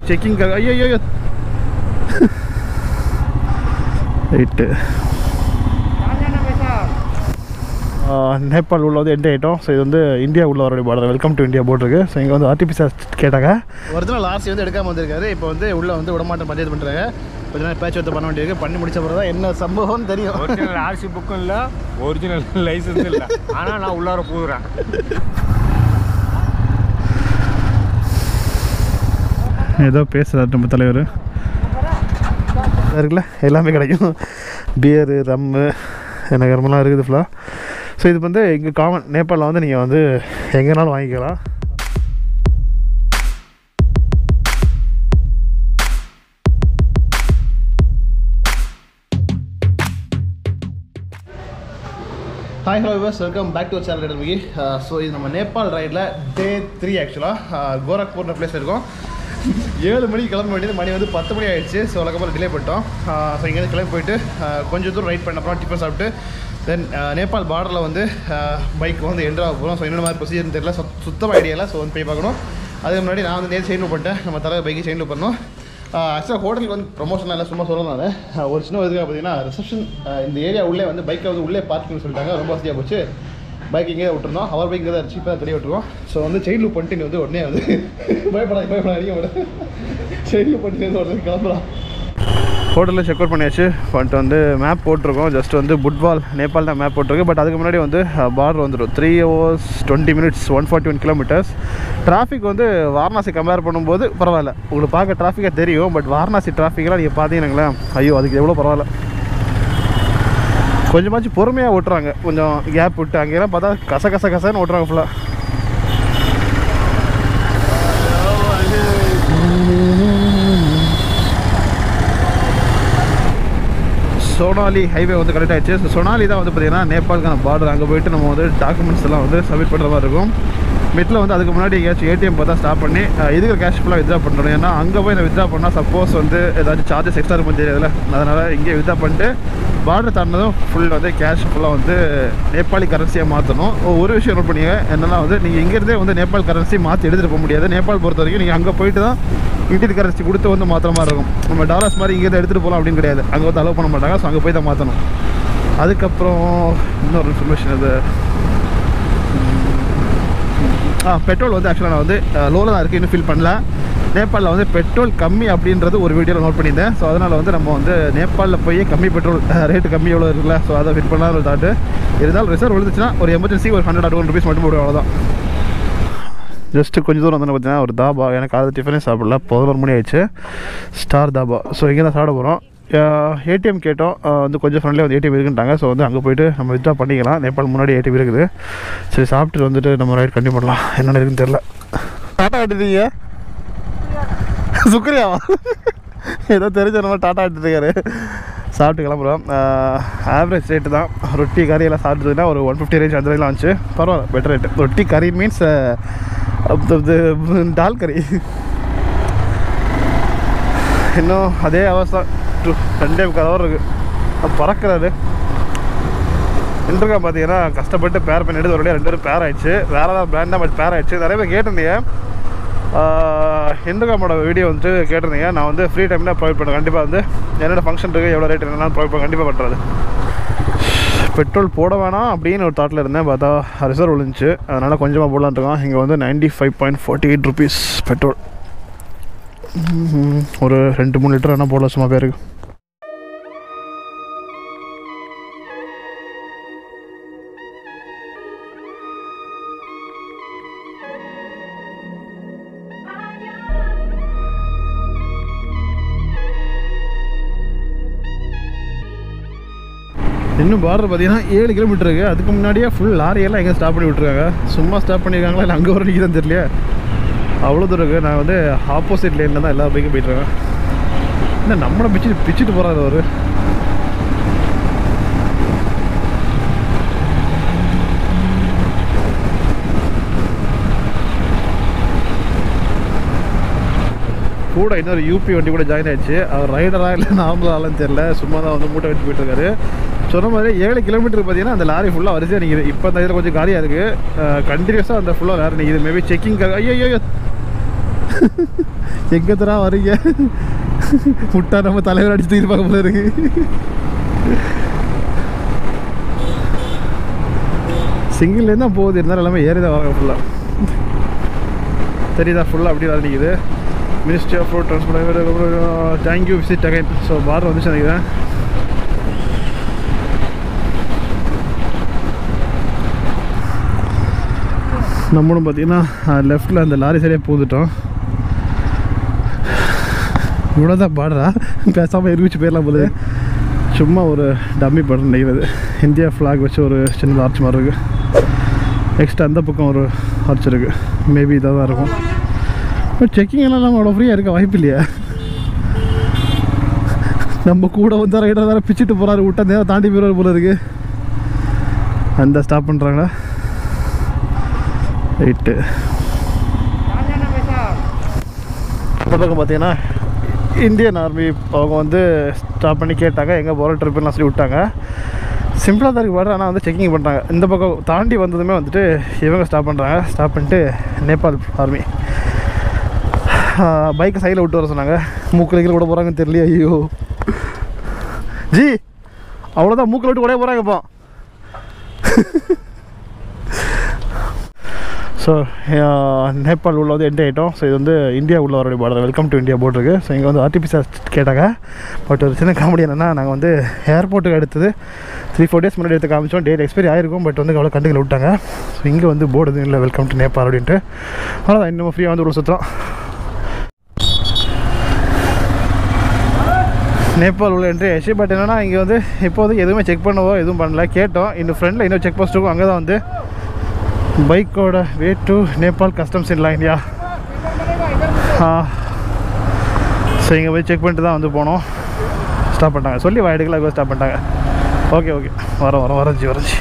Checking ஐயோ ஐயோ right Nepal உள்ள வந்து என்ட்ரி ஆகிட்டோம் ஸோ இது வந்து இந்தியா உள்ள வரக்கூடிய பார்டர் வெல்கம் டு இந்தியா போட்டிருக்கு ஸோ இங்கே வந்து ஆர்டிபிசிஆர் கேட்டாங்க ஒரிஜினல் ஆர்சி வந்து எடுக்காமல் வந்திருக்காரு இப்போ வந்து உள்ளே வந்து விடமாட்டம் பஞ்சாயத்து பண்ணுறாங்க கொஞ்ச நேரம் பேச்சு வந்து பண்ண வேண்டியிருக்கு பண்ணி முடிச்ச பிறகு தான் என்ன சம்பவம்னு தெரியும் ஒரிஜினல் ஆர்சி புக்கும் இல்லை ஒரிஜினல் லைசன்ஸ் இல்லை ஆனால் நான் உள்ளார போகிறேன் ஏதோ பேசுகிறார் நம்ம தலைவர் இருக்குல்ல எல்லாமே கிடைக்கும் பியரு ரம்மு எனக்கு ரொம்பலாம் இருக்குது ஃபுல்லாக ஸோ இது வந்து இங்கே காமன் நேபாளில் வந்து நீங்கள் வந்து எங்கேனாலும் வாங்கிக்கலாம் hi hello viewers welcome back to channel இடர்மிகி ஸோ இது நம்ம நேபாள் ரைடில் டே த்ரீ ஆக்சுவலாக கோரக்பூர்ன்ற பிளேஸில் இருக்கோம் ஏழு மணிக்கு கிளம்ப வேண்டியது மணி வந்து பத்து மணி ஆயிடுச்சு ஸோ அதுக்கப்புறம் டிலே பண்ணிட்டோம் ஸோ இங்கேருந்து கிளம்பி போயிட்டு uh, கொஞ்சம் தூரம் ரைட் பண்ண அப்புறம் டிஃபன் சாப்பிட்டு தென் நேபாள் பார்டரில் வந்து பைக் வந்து என்ட்ரு ஆக போகிறோம் ஸோ என்ன மாதிரி ப்ரொசீஜர்னு தெரியல சுத்- சுத்தமாக ஐடியா இல்லை ஸோ வந்து போய் பார்க்கணும் அதுக்கு முன்னாடி நான் வந்து நேற்று செயின் பண்ணிட்டேன் நம்ம தலை பைக்கு செயின் பண்ணோம் ஆக்சுவலாக ஹோட்டலுக்கு வந்து ப்ரொமோஷன் இல்லை சும்மா சொல்லலாம் நான் ஒரு சின்ன இதுக்காக பார்த்தீங்கன்னா ரிசப்ஷன் இந்த ஏரியா உள்ளே வந்து பைக்கை வந்து உள்ளே பார்க்கிங்னு சொல்லிட்டாங்க ரொம்ப வசதியாக போச்சு பைக் இங்கே விட்டுருந்தோம் அவர் பைக் தான் சீப்பாக தெரிய விட்டுருவோம் ஸோ வந்து செயின் லூப் பண்ணிட்டு இங்க வந்து உடனே வந்து பயப்படாது பயப்படாதீங்க விட செயின் லூப் பண்ணிட்டு வந்து உடனே கிளம்பலாம் ஹோட்டலில் செக் அவுட் பண்ணியாச்சு பண்ணிட்டு வந்து மேப் போட்டிருக்கோம் ஜஸ்ட் வந்து புட்பால் நேபாள் தான் மேப் போட்டிருக்கு பட் அதுக்கு முன்னாடி வந்து பார்டர் வந்துடும் three hours twenty minutes one forty one kilometers traffic வந்து வாரணாசி கம்பேர் பண்ணும்போது பரவாயில்ல உங்களுக்கு பார்க்க டிராஃபிக்காக தெரியும் பட் வாரணாசி டிராஃபிக்கெலாம் நீங்கள் பார்த்தீங்கன்னாங்களேன் ஐயோ அதுக்கு எவ்வளோ பரவாயில்ல கொஞ்சமாச்சும் பொறுமையாக ஓட்டுறாங்க கொஞ்சம் கேப் விட்டு அங்கெல்லாம் பார்த்தா கச கச கசன்னு ஓட்டுறாங்க ஃபுல்லாக சோனாலி ஹைவே வந்து கனெக்ட் ஆயிடுச்சு ஸோ சோனாலி தான் வந்து பார்த்தீங்கன்னா நேபாளுக்கான பார்டர் அங்கே போயிட்டு நம்ம வந்து டாக்குமெண்ட்ஸ் எல்லாம் வந்து சப்மிட் பண்ணுற மாதிரி இருக்கும் மிட்டில் வந்து அதுக்கு முன்னாடி எங்கேயாச்சும் ஏடிஎம் பார்த்தா ஸ்டாப் பண்ணி அஹ், இதுக்கு கேஷ் ஃபுல்லாக வித்ரா பண்ணுறோம் ஏன்னா அங்கே போய் நான் வித்ரா பண்ணால் சப்போஸ் வந்து ஏதாச்சும் சார்ஜஸ் எக்ஸ்ட்ரா இருக்கும் தெரியாதுல்ல அதனால் இங்கே வித்ரா பண்ணிட்டு பார்டர் தாண்டினதும் ஃபுல் வந்து கேஷ் ஃபுல்லாக வந்து நேபாளி கரன்சியாக மாற்றணும் ஒரு விஷயம் நோட் பண்ணிங்க என்னன்னா வந்து நீங்கள் இங்கேருந்தே வந்து நேபாள் கரன்சி மாற்றி எடுத்துகிட்டு போக முடியாது நேபாள் பொறுத்த வரைக்கும் நீங்கள் அங்கே போயிட்டு தான் இந்தியன் கரன்சி கொடுத்து வந்து மாற்றுற மாதிரி இருக்கும் நம்ம டாலர்ஸ் மாதிரி இங்கேருந்து எடுத்துகிட்டு போகலாம் அப்படின்னு கிடையாது அங்கே வந்து அலோவ் பண்ண மாட்டாங்க ஸோ அங்கே போய் தான் மாற்றணும் அதுக்கப்புறம் இன்னொரு இன்ஃபர்மேஷன் இது ஆ பெட்ரோல் வந்து ஆக்சுவலாக நான் வந்து லோவில் தான் இருக்குது இன்னும் ஃபில் பண்ணல நேபாளில் வந்து பெட்ரோல் கம்மி அப்படின்றது ஒரு வீடியோவில் நோட் பண்ணியிருந்தேன் ஸோ அதனால் வந்து நம்ம வந்து நேபாளில் போய் கம்மி பெட்ரோல் ரேட்டு கம்மி எவ்வளோ இருக்குல்ல ஸோ அதை ஃபிட் பண்ணலாம் ஒரு தாட்டு இருந்தாலும் ரிசர்வ் விழுந்துச்சுன்னா ஒரு எமர்ஜென்சி ஒரு ஹண்ட்ரட் டூ ருபீஸ் மட்டும் போடுவோம் அவ்வளோதான் ஜஸ்ட்டு கொஞ்சம் தூரம் வந்து பார்த்தீங்கன்னா ஒரு தாபா எனக்கு அது டிஃபனே சாப்பிடல பதினோரு மணி ஆயிடுச்சு ஸ்டார் தாபா ஸோ இங்கே தான் சாப்பிட போகிறோம் ஏடிஎம் கேட்டோம் அஹ் வந்து கொஞ்சம் ஃப்ரெண்ட்லேயே வந்து ஏடிஎம் இருக்குன்ட்டாங்க ஸோ வந்து அங்கே போயிட்டு நம்ம வித்ரா பண்ணிக்கலாம் நேபாள் முன்னாடி ஏடிஎம் இருக்குது சரி சாப்பிட்டுட்டு வந்துட்டு நம்ம ரைட் கண்டினியூ பண்ணலாம் என்னென்ன இருக்குன்னு தெரில டாட்டா எடுத்தீங்க சுக்ரியாவா ஏதோ தெரிஞ்ச நம்ம டாட்டா எடுத்துருக்காரு சாப்பிட்டு கிளம்புறோம் ஆவரேஜ் ரேட்டு தான் ரொட்டி கறி எல்லாம் சாப்பிட்டதுன்னா ஒரு ஒன் ஃபிஃப்டி ரேஞ்ச் அந்த ரேஞ்சில் வந்துச்சு பரவாயில்ல பெட்டர் ரேட்டு ரொட்டி கறி மீன்ஸ் டால் கறி இன்னும் அதே அவஸ்தை டூ ரெண்டே முக்கால் ஹவர் இருக்குது பறக்கிறாரு இன்டர்காம் பார்த்தீங்கன்னா கஷ்டப்பட்டு பேர் பண்ணி எடுத்து ஒரு வழியாக ரெண்டு பேரும் பேர் ஆயிடுச்சு வேறு ஏதாவது பிராண்டாக பட் பேர் ஆயிடுச்சு நிறைய பேர் கேட்டிருந்தீங்க இன்டர்காமோட வீடியோ வந்துட்டு கேட்டிருந்தீங்க நான் வந்து ஃப்ரீ டைமில் ப்ரொவைட் பண்ணுறேன் கண்டிப்பாக வந்து என்னோட ஃபங்க்ஷன் இருக்குது எவ்வளோ ரேட் என்னென்னு ப்ரொவைட் பண்ண கண்டிப்பாக பண்ணுறது பெட்ரோல் போட வேணாம் அப்படின்னு ஒரு தாட்டில் இருந்தேன் பார்த்தா ரிசர்வ் விழுந்துச்சு அதனால் கொஞ்சமாக போடலான்னு இருக்கோம் இங்கே வந்து ninety five point forty eight rupees petrol ம்ஹும். ஒரு ரெண்டு மூணு லிட்டர் வேணால் போடலாம் சும்மா பேருக்கு இன்னும் பார்டர் பார்த்தீங்கன்னா ஏழு கிலோமீட்டர் இருக்குது அதுக்கு முன்னாடியே ஃபுல் லாரியெல்லாம் எங்கே ஸ்டாப் பண்ணி விட்ருக்காங்க சும்மா ஸ்டாப் பண்ணியிருக்காங்களா இல்லை அங்கே வரைக்கும் தான் தெரியலையே அவ்வளோ தூரம் இருக்குது நான் வந்து ஆப்போசிட் லேனில் தான் எல்லா பைக்கும் போயிட்டுருக்கேன் என்ன நம்மளை பிச்சு பிச்சுட்டு போகிறாரு அவர் கூட இன்னொரு யூபி வண்டி கூட ஜாயின் ஆயிடுச்சு அவர் ரைடரா இல்லை நார்மலாலும் தெரியல சும்மா தான் வந்து மூட்டை வச்சு போயிட்டு இருக்காரு சொன்ன மாதிரி ஏழு கிலோமீட்டர் பார்த்தீங்கன்னா அந்த லாரி ஃபுல்லாக வரிசையாக நிற்கிது இப்போ அந்த இதில் கொஞ்சம் காலியாக இருக்குது கண்டினியூஸாக அந்த ஃபுல்லாக லாரி நிற்கிது மேபி செக்கிங் ஐயோ ஐயோ எங்கே தரா வரீங்க முட்டா நம்ம தலைவர் அடிச்சு தூக்கிருப்பாங்க போல இருக்கு சிங்கிள்லேருந்து தான் போகுது இருந்தாலும் எல்லாமே ஏறி தான் வராங்க ஃபுல்லாக தெரியுதா ஃபுல்லாக அப்படி வர நிற்குது ministry of road transport thank you visit again so பார் வந்துச்சு நினைக்கிறேன் நம்மளும் பார்த்தீங்கன்னா லெஃப்டில் அந்த லாரி சைடே பூந்துட்டோம் இவ்வளோதான் பாடுறா பேசாமல் எரிவிச்சு போயிடலாம் போல சும்மா ஒரு டம்மி படம் நெய்வது இந்தியா ஃப்ளாக் வச்சு ஒரு சின்ன ஆர்ச் மாதிரி இருக்குது நெக்ஸ்ட் அந்த பக்கம் ஒரு ஆர்ச் இருக்குது மேபி இதாக தான் இருக்கும் பட் செக்கிங் எல்லாம் நம்ம அவ்வளோ ஃப்ரீயாக இருக்க வாய்ப்பு இல்லையா நம்ம கூட வந்து ரைடர் வேறு பிச்சுட்டு போகிறாரு விட்டா நேரம் தாண்டி போயிடுவார் போல இருக்கு அந்த ஸ்டாப் பண்ணுறாங்களா ரைட்டு இந்த பக்கம் பார்த்தீங்கன்னா இந்தியன் ஆர்மி அவங்க வந்து ஸ்டாப் பண்ணி கேட்டாங்க எங்கே போகிற ட்ரிப்புலாம் சொல்லி விட்டாங்க சிம்பிளாக தான் இருக்கு பாரு ஆனால் வந்து செக்கிங் பண்ணுறாங்க இந்த பக்கம் தாண்டி வந்ததுமே வந்துட்டு இவங்க ஸ்டாப் பண்ணுறாங்க ஸ்டாப் பண்ணிட்டு நேபாள் ஆர்மி பைக்கை சைடில் விட்டு வர சொன்னாங்க மூக்கில் கீழே விட போகிறாங்கன்னு தெரியல ஐயோ ஜி அவ்வளோதான் மூக்கில் விட்டு உடைய போகிறாங்க இப்போ ஸோ நேபாள் உள்ள வந்து என்ட்ரி ஆகிட்டோம் ஸோ இது வந்து இந்தியா உள்ள வரக்கூடிய border welcome to India board இருக்குது ஸோ இங்கே வந்து ஆர்டிபிசிஆர் கேட்டாங்க பட் ஒரு சின்ன காமெடி என்னென்னா நாங்கள் வந்து ஏர்போர்ட்டுக்கு எடுத்தது த்ரீ ஃபோர் டேஸ் முன்னாடி எடுத்து காமிச்சோம் டேட் எக்ஸ்பைரி ஆயிருக்கும் பட் வந்து அவ்வளோ கண்டுகளை விட்டாங்க ஸோ இங்கே வந்து போர்டு எதுவும் இல்லை வெல்கம் டு நேபாள் அப்படின்ட்டு அவ்வளோதான் இன்னும் ஃப்ரீயாக வந்து உள்ள சுற்றுறோம் நேபாள் உள்ள என்ட்ரி ஆயிடுச்சு பட் என்னன்னா இங்கே வந்து இப்போதைக்கு எதுவுமே செக் பண்ணவோ எதுவும் பண்ணல கேட்டோம் இன்னும் ஃப்ரெண்டில் இன்னும் செக் போஸ்ட் இருக்கும் அங்கே தான் வந்து பைக்கோட வே டு நேபாள் கஸ்டம்ஸ் இல்லை இந்தியா ஸோ இங்கே போய் செக் பண்ணிட்டு தான் வந்து போனோம் ஸ்டாப் பண்ணிட்டாங்க சொல்லி வாயிடுக்கெல்லாம் ஸ்டாப் பண்ணிட்டாங்க ஓகே ஓகே வரோம் வரோம் வரஞ்சி வரஞ்சி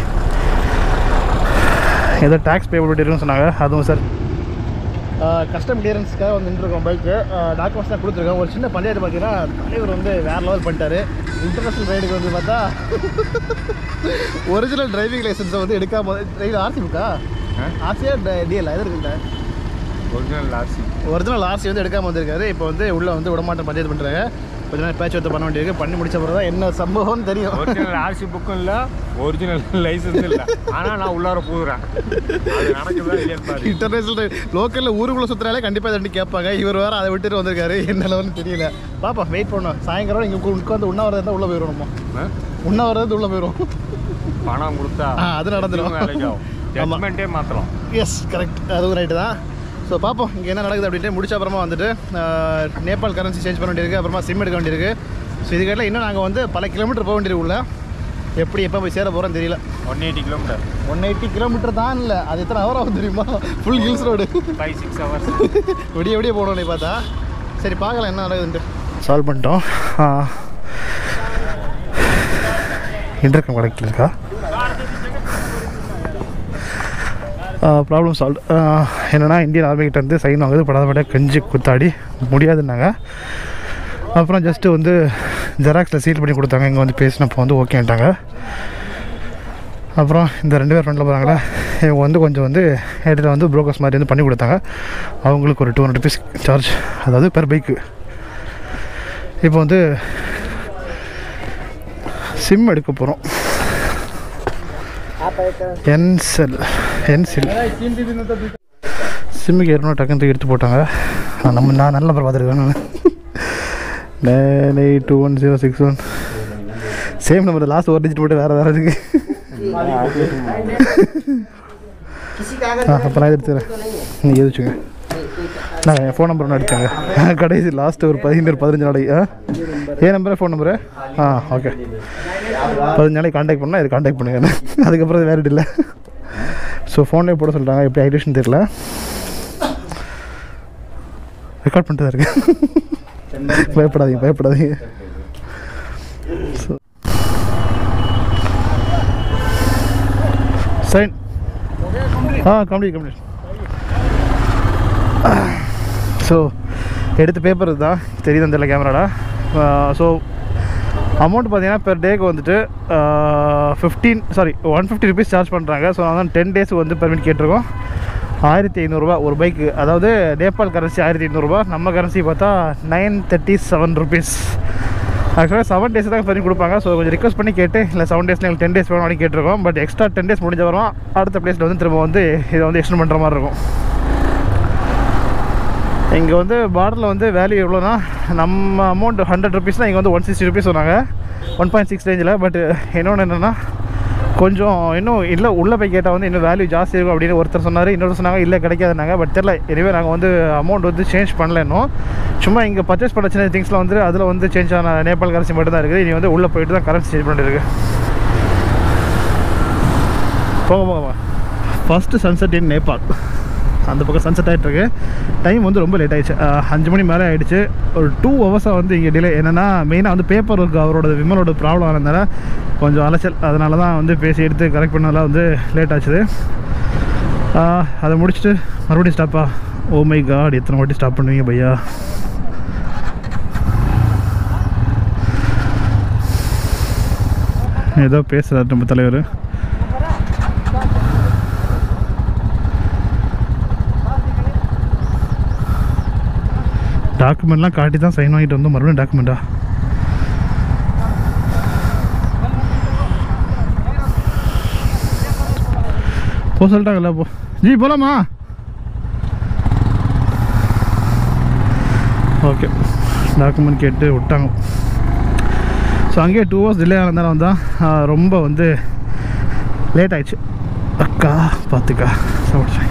ஏதோ டேக்ஸ் பே பண்ணிட்டு சொன்னாங்க அதுவும் சார் கஸ்டம் கிளியரன்ஸ்க்காக வந்து நின்றுருக்கோம் பைக்கு டாக்குமெண்ட்ஸ் தான் கொடுத்துருக்கோம் ஒரு சின்ன பஞ்சாயத்து பார்த்தீங்கன்னா தலைவர் வந்து வேறு லெவல் பண்ணிட்டாரு இன்டர்நேஷனல் ரைடுக்கு வந்து பார்த்தா ஒரிஜினல் டிரைவிங் லைசன்ஸை வந்து எடுக்காம ரைடு ஆர்சி புக்கா ஆர்சியா டிஎல் எது இருக்குல்ல ஒரிஜினல் லாசி ஒரிஜினல் ஆர்சி வந்து எடுக்காமல் வந்திருக்காரு இப்போ வந்து உள்ளே வந்து விடமாட்டம் பஞ்சாயத்து பண்ணுறாங்க கொஞ்ச நேரம் பேச்சு ஒருத்தர் பண்ண வேண்டியிருக்கு பண்ணி முடிச்ச பிறகு தான் என்ன சம்பவம்னு தெரியும் ஒரிஜினல் ஆர்சி புக்கும் இல்லை ஒரிஜினல் லைசன்ஸ் இல்லை ஆனால் நான் உள்ளார போகிறேன் அது நடக்குதா இல்லையான்னு பாரு இன்டர்நேஷனல் லோக்கலில் ஊருக்குள்ளே சுற்றுறாலே கண்டிப்பாக தண்டி கேட்பாங்க இவர் வேறு அதை விட்டுட்டு வந்திருக்காரு என்ன லெவல்னு தெரியல பாப்பா வெயிட் பண்ணோம் சாயங்காலம் இங்கே உட்காந்து உண்ணாவிரதம் இருந்தால் உள்ளே போயிடும் நம்ம ஆ? உண்ணாவிரதம் உள்ளே போயிடும் பணம் கொடுத்தா ஆ அது நடந்துடும் வேலைக்கு ஆகும் ஆமாம் ஜட்மெண்ட்டே மாற்றலாம் எஸ் கரெக்ட் அதுவும் ரைட்டு தான் ஸோ பார்ப்போம் இங்கே என்ன நடக்குது அப்படின்ட்டு முடிச்ச அப்புறமா வந்துட்டு ஆஹ், நேபாள் கரன்சி சேஞ்ச் பண்ண வேண்டியிருக்கு அப்புறமா சிம் எடுக்க வேண்டியிருக்கு ஸோ இதுக்கெல்லாம் இன்னும் நாங்கள் வந்து பல கிலோமீட்டர் போக வேண்டியிருக்கு உள்ள எப்படி எப்போ போய் சேர போகிறோம் தெரியல one eighty kilometer one eighty kilometer தான் இல்லை அது எத்தனை ஹவர் ஆகும் தெரியுமா full hills road five six hours விடிய விடிய போகணும் நீ பார்த்தா சரி பார்க்கலாம் என்ன நடக்குதுன்ட்டு சால்வ் பண்ணிட்டோம் இன்டர்கம் கனெக்டில் இருக்கா ப்ராப்ளம் சால்வ் என்னென்னா இந்தியன் ஆர்மிகிட்ட இருந்து சைன் வாங்குது படாதபடியாக கெஞ்சி குத்தாடி முடியாதுன்னாங்க அப்புறம் ஜஸ்ட்டு வந்து ஜெராக்ஸில் சீல் பண்ணி கொடுத்தாங்க இங்கே வந்து பேசினப்போ வந்து ஓகேன்ட்டாங்க அப்புறம் இந்த ரெண்டு பேர் ஃப்ரெண்டில் போகிறாங்களே இவங்க வந்து கொஞ்சம் வந்து இடத்துல வந்து ப்ரோக்கர்ஸ் மாதிரி வந்து பண்ணி கொடுத்தாங்க அவங்களுக்கு ஒரு டூ ஹண்ட்ரட் ருபீஸ் சார்ஜ் அதாவது பெர் பைக்கு இப்போ வந்து சிம் எடுக்க போகிறோம் என்செல் என்செல் சிம்முக்கு ஏறணும் டக்குன்னு தூக்கி எடுத்து போட்டாங்க ஆ, நம்ம நான் நல்ல நம்பர் பார்த்துருக்கேன் நான் nine eight two one zero six one same number last ஒரு டிஜிட் மட்டும் வேறு வேறு இருக்கு ஆ அப்போ நான் எடுத்துக்கிறேன் நீங்கள் எதிச்சுங்க நான் என் ஃபோன் நம்பர் ஒன்று அடிச்சாங்க கடைசி லாஸ்ட் ஒரு பதினேழு பதினஞ்சு நாளைக்கு ஆ ஏன் நம்பரு ஃபோன் நம்பரு ஆ ஓகே பதினஞ்சு நாளைக்கு காண்டாக்ட் பண்ணால் இது காண்டாக்ட் பண்ணுங்க அதுக்கப்புறம் இது வேறு இல்லை ஸோ ஃபோன்லேயே போட சொல்லிட்டாங்க எப்படி ஐடிஷன் தெரியல ரெக்கார்ட் பண்ணிட்டு தான் இருக்கேன் பயப்படாதீங்க பயப்படாதீங்க ஸோ சைன் ஆ கம்ப்ளீட் கம்ப்ளீட் ஸோ எடுத்த பேப்பர் தான் தெரியுது அந்த கேமராடா ஸோ அமௌண்ட் பார்த்தீங்கன்னா பெர் டேக்கு வந்துட்டு fifteen sorry one fifty rupees charge பண்ணுறாங்க ஸோ அதான் டென் டேஸ் வந்து பெர்மிட் கேட்டிருக்கோம் ஆயிரத்தி ஐநூறுரூவா ஒரு பைக்கு அதாவது நேபாள் கரன்சி ஆயிரத்தி ஐநூறுரூவா நம்ம கரன்சி பார்த்தா நைன் தேர்ட்டி செவன் ருபீஸ் ஆக்சுவலாக செவன் டேஸ் தான் பண்ணி கொடுப்பாங்க ஸோ கொஞ்சம் ரிக்வஸ்ட் பண்ணி கேட்டு இல்லை செவன் டேஸில் எங்களுக்கு டென் டேஸ் வேணும் அப்படின்னு கேட்டிருக்கோம் பட் எக்ஸ்ட்ரா டென் டேஸ் முடிஞ்ச வரும் அடுத்த பிளேஸில் வந்து திரும்ப வந்து இதை வந்து எக்ஸ்டெண்ட் பண்ணுற மாதிரி இருக்கும் இங்கே வந்து பார்டரில் வந்து வேல்யூ எவ்வளோனா நம்ம அமௌண்ட் ஹண்ட்ரட் ருபீஸ்னால் இங்கே வந்து ஒன் சிக்ஸ்டி ருபீஸ் சொன்னாங்க ஒன் பாயிண்ட் சிக்ஸ் ரேஞ்சில் பட் இன்னொன்று என்னென்னா கொஞ்சம் இன்னும் இல்லை உள்ளே போய் கேட்டால் வந்து இன்னும் வேல்யூ ஜாஸ்தி இருக்கும் அப்படின்னு ஒருத்தர் சொன்னார் இன்னொருத்தர் சொன்னாங்க இல்லை கிடைக்காதுனாங்க பட் தெரில எனவே நாங்கள் வந்து அமௌண்ட் வந்து சேஞ்ச் பண்ணல இன்னும் சும்மா இங்கே பர்ச்சேஸ் பண்ண சின்ன திங்ஸ்லாம் வந்து அதில் வந்து சேஞ்ச் ஆன நேபாள் கரன்சி மட்டும் தான் இருக்குது இனி வந்து உள்ளே போயிட்டு தான் கரன்சி சேஞ்ச் பண்ணிருக்கு போங்க போங்க ஃபஸ்ட்டு சன்செட் இன் நேபாள் அந்த பக்கம் சன்செட் ஆகிட்டுருக்கு டைம் வந்து ரொம்ப லேட் ஆயிடுச்சு அஹ், அஞ்சு மணி மேலே ஆயிடுச்சு ஒரு டூ ஹவர்ஸாக வந்து இங்கே டிலே என்னென்னா மெயினாக வந்து பேப்பர் ஒர்க் அவரோட விமலோட ப்ராப்ளம் ஆனதுனால கொஞ்சம் அலைச்சல் அதனால தான் வந்து பேசி எடுத்து கரெக்ட் பண்ணதால வந்து லேட் ஆச்சுது அஹ், அதை முடிச்சுட்டு மறுபடியும் ஸ்டாப்பா ஓ மை காட் எத்தனை வாட்டி ஸ்டாப் பண்ணுவீங்க பையா ஏதோ பேசுகிறார் நம்ம தலைவர் டாக்குமெண்ட்லாம் காட்டி தான் சைன் வாங்கிட்டு வந்தோம் மறுபடியும் டாக்குமெண்ட்டா போ சொல்லிட்டாங்கல்ல போ ஜி போலாமா ஓகே டாக்குமெண்ட் கேட்டு விட்டாங்க ஸோ அங்கேயே டூ ஹவர்ஸ் டிலே ஆனதால வந்தால் ரொம்ப வந்து லேட் ஆயிடுச்சு அக்கா பார்த்துக்கா சாப்பிட்றேன்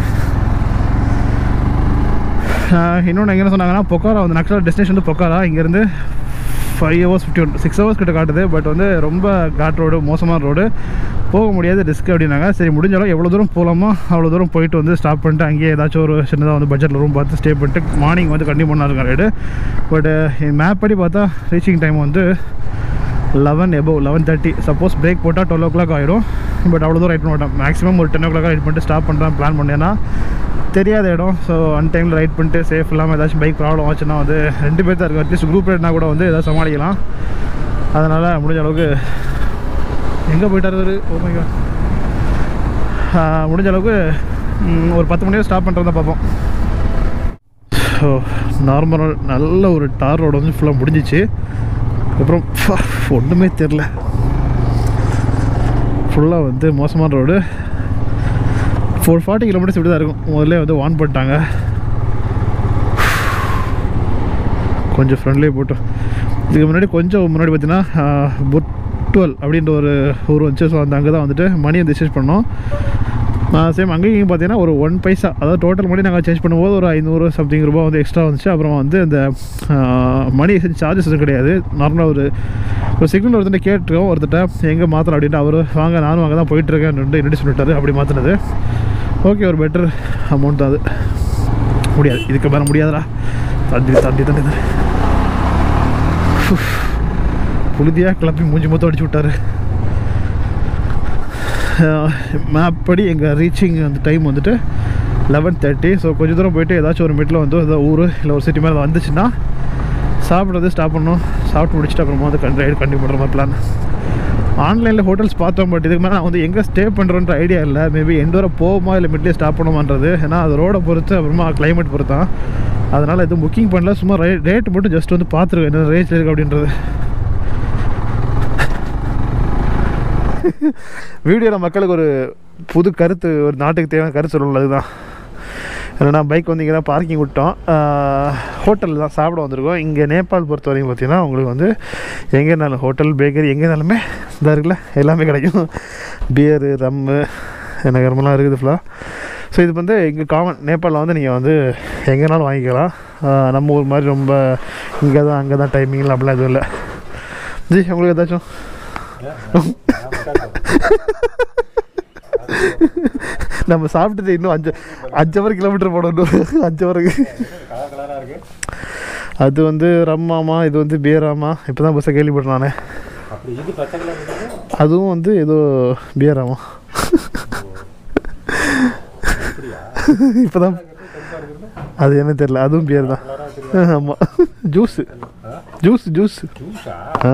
இன்னொன்று எங்கே சொன்னாங்கன்னா பொக்காரா வந்து ஆக்சுவலாக டெஸ்டினேஷன் வந்து பொக்காரா இங்கேருந்து five hours fifty one six hours கிட்ட காட்டுது பட் வந்து ரொம்ப காட் ரோடு மோசமான ரோடு போக முடியாது ரிஸ்க் அப்படின்னாங்க சரி முடிஞ்சாலும் எவ்வளோ தூரம் போகலாமோ அவ்வளோ தூரம் போயிட்டு வந்து ஸ்டாப் பண்ணிட்டு அங்கேயே ஏதாச்சும் ஒரு சின்னதாக வந்து பட்ஜெட்டில் ரூம் பார்த்து ஸ்டே பண்ணிட்டு மார்னிங் வந்து கண்டிப்பாக பண்ணா இருக்கும் ரைடு பட் மேப் படி பார்த்தா ரீச்சிங் டைம் வந்து eleven above eleven thirty suppose break போட்டால் டுவெல் ஓ கிளாக் ஆயிடும் பட் அவ்வளோ தூரம் ரைட் பண்ண மாட்டேன் மேக்ஸிமம் ஒரு டென் ஓ கிளாக் ரைட் பண்ணிட்டு ஸ்டாப் பண்ணுறேன் பிளான் பண்ணேன்னா தெரியாத இடம் ஸோ அன் டைமில் ரைட் பண்ணிட்டு சேஃப் இல்லாமல் ஏதாச்சும் பைக் ப்ராப்ளம் ஆச்சுன்னா வந்து ரெண்டு பேர் தான் இருக்கும் அட்லீஸ்ட் குரூப் ரைட்னா கூட வந்து ஏதாவது சமாளிக்கலாம் அதனால் முடிஞ்ச அளவுக்கு எங்கே போயிட்டார் அவரு ஓமைகா முடிஞ்ச அளவுக்கு ம், ஒரு பத்து மணி ஸ்டாப் பண்ணுறதா பார்ப்போம் ஸோ நார்மலாக நல்ல ஒரு டார் ரோடு வந்து ஃபுல்லாக முடிஞ்சிச்சு அப்புறம் ஒன்றுமே தெரில ஃபுல்லாக வந்து மோசமான ரோடு ஃபோர் ஃபார்ட்டி கிலோமீட்டர்ஸ் இப்படி தான் இருக்கும் முதல்ல வந்து வான் பண்ணிட்டாங்க கொஞ்சம் ஃப்ரெண்ட்லேயே போட்டோம் இதுக்கு முன்னாடி கொஞ்சம் முன்னாடி பார்த்தீங்கன்னா புட்வல் அப்படின்ற ஒரு ஊர் வந்துச்சு ஸோ அந்த அங்கே தான் வந்துட்டு மணி வந்து சேஞ்ச் பண்ணோம் சேம் அங்கேயும் பார்த்தீங்கன்னா ஒரு ஒன் பைசா அதாவது டோட்டல் மணி நாங்கள் சேஞ்ச் பண்ணும்போது ஒரு ஐநூறு சம்திங் ரூபா வந்து எக்ஸ்ட்ரா வந்துச்சு அப்புறம் வந்து இந்த மணி சார்ஜஸ் எதுவும் கிடையாது நார்மலாக ஒரு ஒரு சிக்னல் ஒருத்தர் கேட்டிருக்கோம் ஒருத்தட்ட எங்கே மாற்றலாம் அப்படின்ட்டு அவர் வாங்க நானும் அங்கே தான் போயிட்டுருக்கேன் ரெண்டு ரெண்டு சொல்லிட்டாரு அப்படி மாற்றினது ஓகே ஒரு பெட்டர் அமௌண்ட் தான் அது முடியாது இதுக்கு மேலே முடியாதுடா தண்டி தண்டி தண்டி தண்டி புழுதியாக கிளப்பி மூஞ்சி மொத்தம் அடிச்சு விட்டாரு மேப் படி எங்கள் ரீச்சிங் அந்த டைம் வந்துட்டு லெவன் தேர்ட்டி ஸோ கொஞ்சம் தூரம் போயிட்டு ஏதாச்சும் ஒரு மிட்டில் வந்து ஏதோ ஊர் இல்லை ஒரு சிட்டி மேலே வந்துச்சுன்னா சாப்பிட்றது ஸ்டாப் பண்ணணும் சாப்பிட்டு முடிச்சுட்டு அப்புறமா வந்து கண்டி ரைடு கண்டிப்பாக பண்ணுற மாதிரி பிளான் ஆன்லைனில் ஹோட்டல்ஸ் பார்த்தோம் பட் இதுக்கு மேலே நான் வந்து எங்கே ஸ்டே பண்ணுறோன்ற ஐடியா இல்லை மேபி எந்த வரை போகுமா இல்லை மிட்லேயே ஸ்டாப் பண்ணுமான்றது ஏன்னா அது ரோடை பொறுத்து அப்புறமா கிளைமேட் பொறுத்தான் அதனால் எதுவும் புக்கிங் பண்ணல சும்மா ரே ரேட் மட்டும் ஜஸ்ட் வந்து பார்த்துருக்கேன் என்ன ரேஞ்சில் இருக்குது அப்படின்றது வீடியோவில் மக்களுக்கு ஒரு புது கருத்து ஒரு நாட்டுக்கு தேவையான கருத்து சொல்லணும் அதுதான் என்னன்னா பைக் வந்து இங்கே தான் பார்க்கிங் விட்டோம் ஹோட்டலில் தான் சாப்பிட வந்திருக்கோம் இங்கே நேபாள் பொறுத்த வரைக்கும் பார்த்தீங்கன்னா உங்களுக்கு வந்து எங்கேனாலும் ஹோட்டல் பேக்கரி எங்கேனாலுமே இதாக இருக்குல்ல எல்லாமே கிடைக்கும் பியரு ரம்மு நகரமெல்லாம் இருக்குது ஃபுல்லாக ஸோ இது வந்து இங்கே காமன் நேபாளில் வந்து நீங்கள் வந்து எங்கேனாலும் வாங்கிக்கலாம் ஆஹ் நம்ம ஊர் மாதிரி ரொம்ப இங்கே தான் அங்கே தான் டைமிங்கில் அப்படிலாம் எதுவும் இல்லை ஜி உங்களுக்கு ஏதாச்சும் நம்ம சாப்பிட்டது இன்னும் அஞ்சு அஞ்சு ஹவர் கிலோமீட்டர் போடணும் அஞ்சு ஹவருக்கு கலர் கலராக இருக்கு அது வந்து ரம்மாமா இது வந்து பியராமா இப்போ தான் பஸ்ஸை கேள்விப்பட்டேன் நானே அப்படி இது பச்சை கலர் இருக்குது அதுவும் வந்து ஏதோ பியராமா அப்படியா இப்போ தான் அது என்ன தெரியல அதுவும் பியர் தான் ஆமாம் ஜூஸு ஜூஸ் ஜூஸ் ஜூஸா ஆ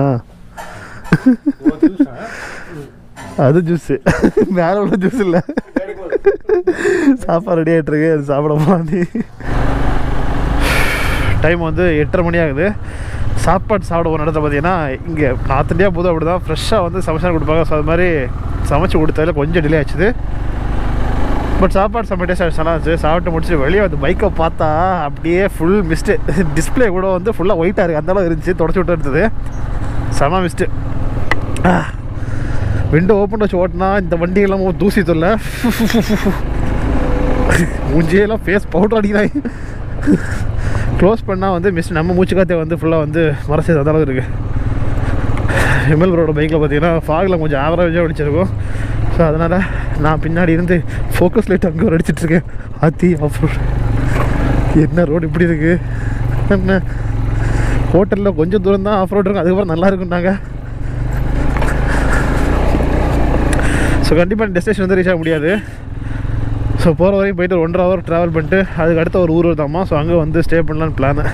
ஓ ஜூஸா அது ஜூஸு மேலே உள்ள ஜூஸ் இல்லை சாப்பாடு ரெடி ஆகிட்டுருக்கு அது சாப்பிட மாதிரி டைம் வந்து எட்டரை மணி ஆகுது சாப்பாடு சாப்பிட போன இடத்துல பார்த்தீங்கன்னா இங்கே நார்த் இந்தியா போதும் அப்படி தான் ஃப்ரெஷ்ஷாக வந்து சமைச்சு கொடுப்பாங்க ஸோ அது மாதிரி சமைச்சு கொடுத்ததில் கொஞ்சம் டிலே ஆச்சுது பட் சாப்பாடு செம்ம டேஸ்ட் நல்லா இருந்துச்சு சாப்பிட்டு முடிச்சுட்டு வெளியே வந்து பைக்கை பார்த்தா அப்படியே ஃபுல் மிஸ்ட்டு டிஸ்பிளே கூட வந்து ஃபுல்லாக ஒயிட்டாக இருக்குது அந்தளவு இருந்துச்சு தொடச்சி விட்டு இருந்தது செம மிஸ்ட்டு விண்டோ ஓப்பன் வச்சு ஓட்டினா இந்த வண்டியெல்லாம் தூசி தொல்லை மூஞ்சியெல்லாம் ஃபேஸ் பவுடர் அடிக்கிறாங்க க்ளோஸ் பண்ணால் வந்து மிஸ் நம்ம மூச்சு காற்றே வந்து ஃபுல்லாக வந்து மறைச்சது அந்த அளவுக்கு இருக்குது எம்எல் ரோட பைக்கில் பார்த்தீங்கன்னா ஃபாகில் கொஞ்சம் ஆவரேஜாக அடிச்சிருக்கும் ஸோ அதனால் நான் பின்னாடி இருந்து ஃபோக்கஸ் லைட் அங்கே ஒரு அடிச்சிட்ருக்கேன் ஆத்தி ஆஃப் ரோடு என்ன ரோடு இப்படி இருக்குது என்ன ஹோட்டலில் கொஞ்சம் தூரம் தான் ஆஃப் ரோடு இருக்கும் அதுக்கப்புறம் நல்லா இருக்குன்னாங்க ஸோ கண்டிப்பாக டெஸ்டினேஷன் வந்து ரீச் ஆக முடியாது ஸோ போகிற வரைக்கும் போயிட்டு ஒரு ஒன்றரை ஹவர் ட்ராவல் பண்ணிட்டு அதுக்கு அடுத்த ஒரு ஊர் வருதாம்மா ஸோ அங்கே வந்து ஸ்டே பண்ணலான்னு பிளானு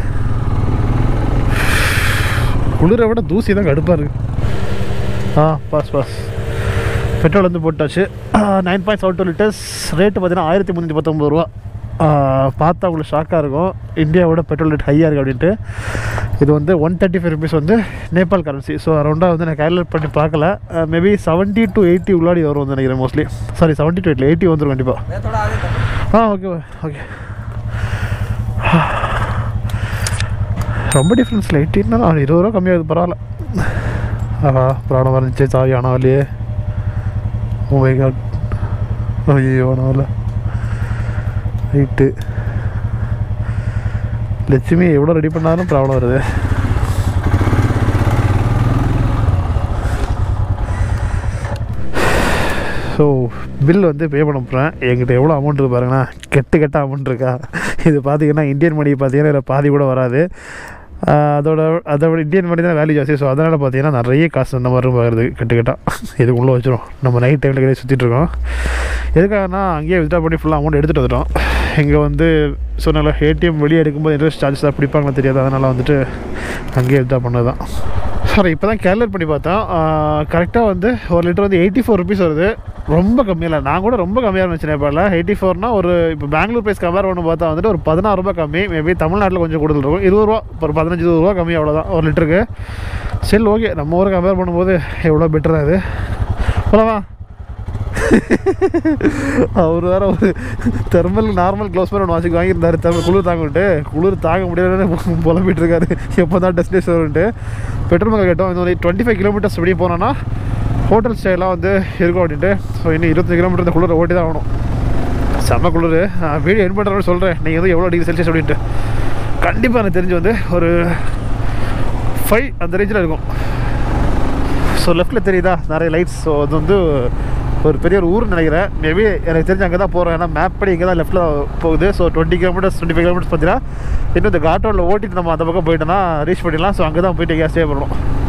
குளிரை விட தூசி தான் கடுப்பாக இருக்குது ஆ பாஸ் பாஸ் பெட்ரோல் வந்து போட்டாச்சு nine point seven two litres rate பார்த்தீங்கன்னா ஆயிரத்தி முந்நூற்றி பத்தொம்பது ரூபா ஆ, பார்த்தா உங்களுக்கு ஷாக்காக இருக்கும் இந்தியாவோட பெட்ரோல் ரேட் ஹையாக இருக்குது அப்படின்ட்டு இது வந்து ஒன் தேர்ட்டி ஃபைவ் ருபீஸ் வந்து நேபாள் கரன்சி ஸோ அரௌண்டாக வந்து நான் கேல்குலேட் பண்ணி பார்க்கல மேபி செவன்ட்டி டு எயிட்டி உள்ளாடி வரும் வந்து நினைக்கிறேன் mostly sorry seventy to eighty eighty வந்துடும் கண்டிப்பாக ஆ ஓகே ஓகே ரொம்ப டிஃப்ரென்ஸில் எயிட்டின்னா இருபது ரூபா கம்மியாகுது பரவாயில்ல ஆஹா பிராணம் வந்துச்சு சாவி ஆனாவலையே ஓமை காட் ஐயோ ஆனாவில் ரைட்டு லட்சுமி எவ்வளோ ரெடி பண்ணாலும் ப்ராப்ளம் வருது ஸோ பில் வந்து பே பண்ண போகிறேன் என்கிட்ட எவ்வளோ அமௌண்ட் இருக்கு பாருங்கண்ணா கெட்டு கெட்ட அமௌண்ட் இருக்கா இது பார்த்தீங்கன்னா இந்தியன் மணி பார்த்தீங்கன்னா இதில் பாதி கூட வராது ஆஹ் அதோட அதோட இந்தியன் மணி தான் வேல்யூ ஜாஸ்தி ஸோ அதனால் பார்த்தீங்கன்னா நிறைய காசு அந்த மாதிரி வருது கெட்டு கெட்டா இதுக்குள்ளே வச்சிரும் நம்ம நைட் டைமில் கிடையாது சுற்றிட்டு இருக்கோம் எதுக்காகனா அங்கேயே வித்ட்ரா பண்ணி ஃபுல்லாக அமௌண்ட் எடுத்துகிட்டு வந்துட்டோம் இங்கே வந்து சொன்னால ஏடிஎம் வெளியே எடுக்கும்போது இன்ட்ரெஸ்ட் சார்ஜஸ் தான் பிடிப்பாங்களோ தெரியாது அதனால் வந்துட்டு அங்கேயே வித்ட்ரா பண்ணது தான் சாரி இப்போ தான் கேல்குலேட் பண்ணி பார்த்தோம் கரெக்டாக வந்து ஒரு லிட்டர் வந்து எயிட்டி ஃபோர் ருபீஸ் வருது ரொம்ப கம்மியாக இல்லை நான் கூட ரொம்ப கம்மியாக இருந்துச்சு நேபாளில் எயிட்டி ஃபோர்னா ஒரு இப்போ பெங்களூர் ப்ரைஸ் கம்பேர் பண்ணி பார்த்தா வந்துட்டு ஒரு பதினாறு ரூபாய் கம்மி மேபி தமிழ்நாட்டில் கொஞ்சம் கூடுதல் இருக்கும் இருபது ரூபா ஒரு பதினஞ்சு இருபது ரூபா கம்மி அவ்வளோதான் ஒரு லிட்டருக்கு சரி ஓகே நம்ம ஊரை கம்பேர் பண்ணும்போது எவ்வளோ பெட்டர் தான் இது போலாமா அவர் வேற ஒரு தெர்மல் நார்மல் க்ளோஸ் மாதிரி ஒன்று வாசிக்கு வாங்கியிருந்தாரு தெர்மல் குளிர் தாங்கிட்டு குளிர் தாங்க முடியாதுன்னு புலம்பிட்டு இருக்காரு எப்போ தான் டெஸ்டினேஷன் வரும்ட்டு பெட்ரோல் பங்க் கேட்டோம் இந்த மாதிரி டுவெண்ட்டி ஃபைவ் கிலோமீட்டர்ஸ் இப்படி போனோன்னா ஹோட்டல் ஸ்டேலாம் வந்து இருக்கும் அப்படின்ட்டு ஸோ இன்னும் இருபத்தஞ்சு கிலோமீட்டர் இந்த குளிரை ஓட்டி தான் ஆகணும் செம்ம குளிர் நான் வீடியோ என் பண்ணுறேன்னு சொல்கிறேன் நீங்கள் வந்து எவ்வளோ டிகிரி செல்சியஸ் அப்படின்ட்டு கண்டிப்பாக எனக்கு தெரிஞ்சு வந்து ஒரு ஃபைவ் அந்த ரேஞ்சில் இருக்கும் ஸோ லெஃப்ட்டில் தெரியுதா நிறைய லைட்ஸ் ஸோ அது வந்து ஒரு பெரிய ஒரு ஊர்னு நினைக்கிறேன் மேபி எனக்கு தெரிஞ்சு அங்கே தான் போகிறோம் ஏன்னா மேப் படி இங்கே தான் லெஃப்ட்டில் போகுது so twenty kilometres twenty five kilometres பார்த்தீங்கன்னா இன்னும் இந்த காட்டோவில் ஓட்டிட்டு நம்ம அந்த பக்கம் போயிட்டோம்னா ரீச் பண்ணிடலாம் ஸோ அங்கே தான் போயிட்டு எங்கேயா ஸ்டே பண்ணணும்